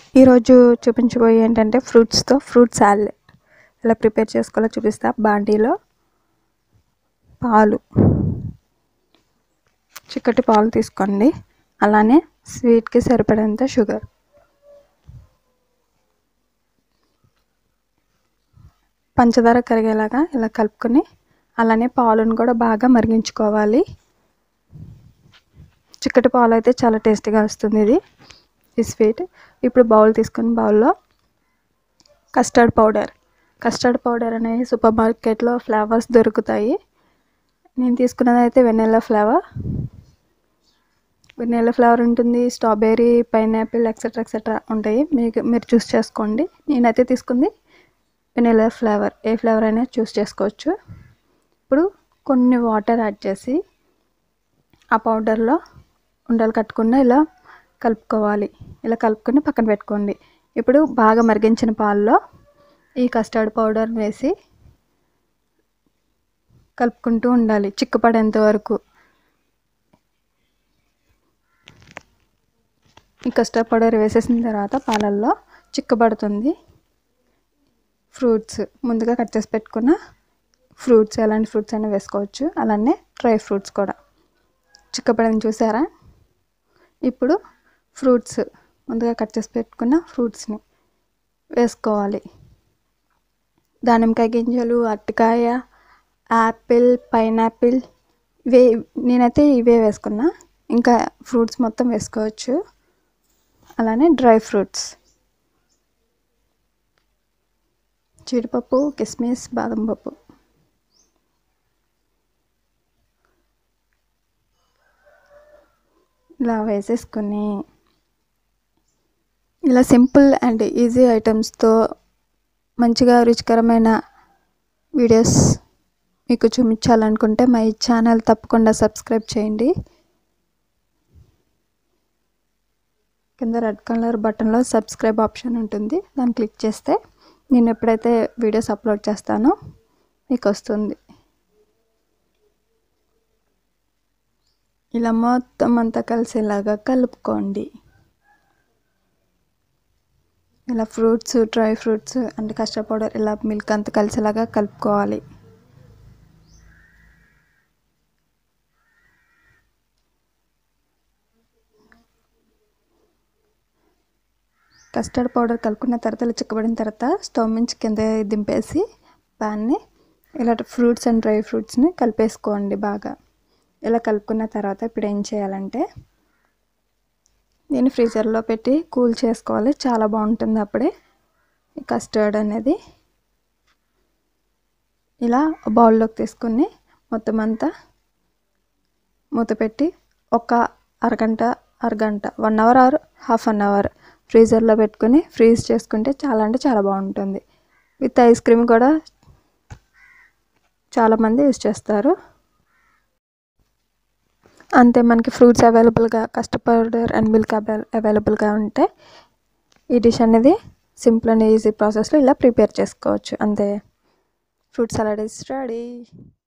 ఈరోజు చూపించబోయే ఏంటంటే ఫ్రూట్స్తో ఫ్రూట్ సాలెడ్ ఎలా ప్రిపేర్ చేసుకోవాలో చూపిస్తా బాండీలో పాలు చిక్కటి పాలు తీసుకోండి అలానే స్వీట్కి సరిపడేంత షుగర్ పంచదార కరిగేలాగా ఇలా కలుపుకొని అలానే పాలను కూడా బాగా మరిగించుకోవాలి చిక్కటి పాలు అయితే చాలా టేస్టీగా వస్తుంది ఇది ఈ స్వీట్ ఇప్పుడు బౌల్ తీసుకొని బౌల్లో కస్టర్డ్ పౌడర్ కస్టర్డ్ పౌడర్ అనేది సూపర్ మార్కెట్లో ఫ్లేవర్స్ దొరుకుతాయి నేను తీసుకున్నది అయితే వెనిలా ఫ్లేవర్ వెనిలా ఫ్లేవర్ ఉంటుంది స్ట్రాబెర్రీ పైనాపిల్ ఎక్సెట్రా ఎక్సెట్రా ఉంటాయి మీకు మీరు చూస్ చేసుకోండి నేనైతే తీసుకుంది వెనిలా ఫ్లేవర్ ఏ ఫ్లేవర్ అయినా చూస్ చేసుకోవచ్చు ఇప్పుడు కొన్ని వాటర్ యాడ్ చేసి ఆ పౌడర్లో ఉండలు కట్టకుండా ఇలా కలుపుకోవాలి ఇలా కలుపుకొని పక్కన పెట్టుకోండి ఇప్పుడు బాగా మరిగించిన పాల్లో ఈ కస్టర్డ్ పౌడర్ వేసి కలుపుకుంటూ ఉండాలి చిక్కపడేంత వరకు ఈ కస్టర్డ్ పౌడర్ వేసేసిన తర్వాత పాలల్లో చిక్కబడుతుంది ఫ్రూట్స్ ముందుగా కట్ చేసి పెట్టుకున్న ఫ్రూట్స్ ఎలాంటి ఫ్రూట్స్ అయినా వేసుకోవచ్చు అలానే డ్రై ఫ్రూట్స్ కూడా చిక్కపడింది చూసారా ఇప్పుడు ఫ్రూట్స్ ముందుగా కట్ చేసి పెట్టుకున్న ఫ్రూట్స్ని వేసుకోవాలి దానిమ్మకాయ గింజలు అరటికాయ యాపిల్ పైనాపిల్ ఇవే నేనైతే ఇవే వేసుకున్నా ఇంకా ఫ్రూట్స్ మొత్తం వేసుకోవచ్చు అలానే డ్రై ఫ్రూట్స్ జీడిపప్పు కిస్మిస్ బాదం పప్పు ఇలా వేసేసుకొని ఇలా సింపుల్ అండ్ ఈజీ ఐటమ్స్తో మంచిగా రుచికరమైన వీడియోస్ మీకు చూపించాలనుకుంటే మా ఈ ఛానల్ తప్పకుండా సబ్స్క్రైబ్ చేయండి కింద రెడ్ కలర్ బటన్లో సబ్స్క్రైబ్ ఆప్షన్ ఉంటుంది దాన్ని క్లిక్ చేస్తే నేను ఎప్పుడైతే వీడియోస్ అప్లోడ్ చేస్తానో మీకు వస్తుంది ఇలా మొత్తం అంతా కలిసేలాగా కలుపుకోండి ఇలా ఫ్రూట్స్ డ్రై ఫ్రూట్స్ అంటే కస్టర్డ్ పౌడర్ ఇలా మిల్క్ అంతా కలిసేలాగా కలుపుకోవాలి కస్టర్డ్ పౌడర్ కలుపుకున్న తర్వాత ఇలా చిక్కబడిన తర్వాత స్టవ్ నుంచి కింద దింపేసి పాన్ని ఇలా ఫ్రూట్స్ అండ్ డ్రై ఫ్రూట్స్ని కలిపేసుకోండి బాగా ఇలా కలుపుకున్న తర్వాత ఇప్పుడు ఏం చేయాలంటే దీన్ని ఫ్రీజర్లో పెట్టి కూల్ చేసుకోవాలి చాలా బాగుంటుంది అప్పుడే ఈ కస్టర్డ్ అనేది ఇలా బౌల్లోకి తీసుకుని మొత్తం అంతా మూత పెట్టి ఒక అరగంట అరగంట one hour or half an hour ఫ్రీజర్లో పెట్టుకుని ఫ్రీజ్ చేసుకుంటే చాలా అంటే చాలా బాగుంటుంది విత్ ఐస్ క్రీమ్ కూడా చాలామంది యూజ్ చేస్తారు అంతే మనకి ఫ్రూట్స్ అవైలబుల్గా కస్టర్డ్ పౌడర్ అండ్ మిల్క్ అవైలబుల్గా ఉంటే ఈ డిష్ అనేది సింపుల్ అండ్ ఈజీ ప్రాసెస్లో ఇలా ప్రిపేర్ చేసుకోవచ్చు అంతే ఫ్రూట్ సలాడ్ ఇస్ రెడీ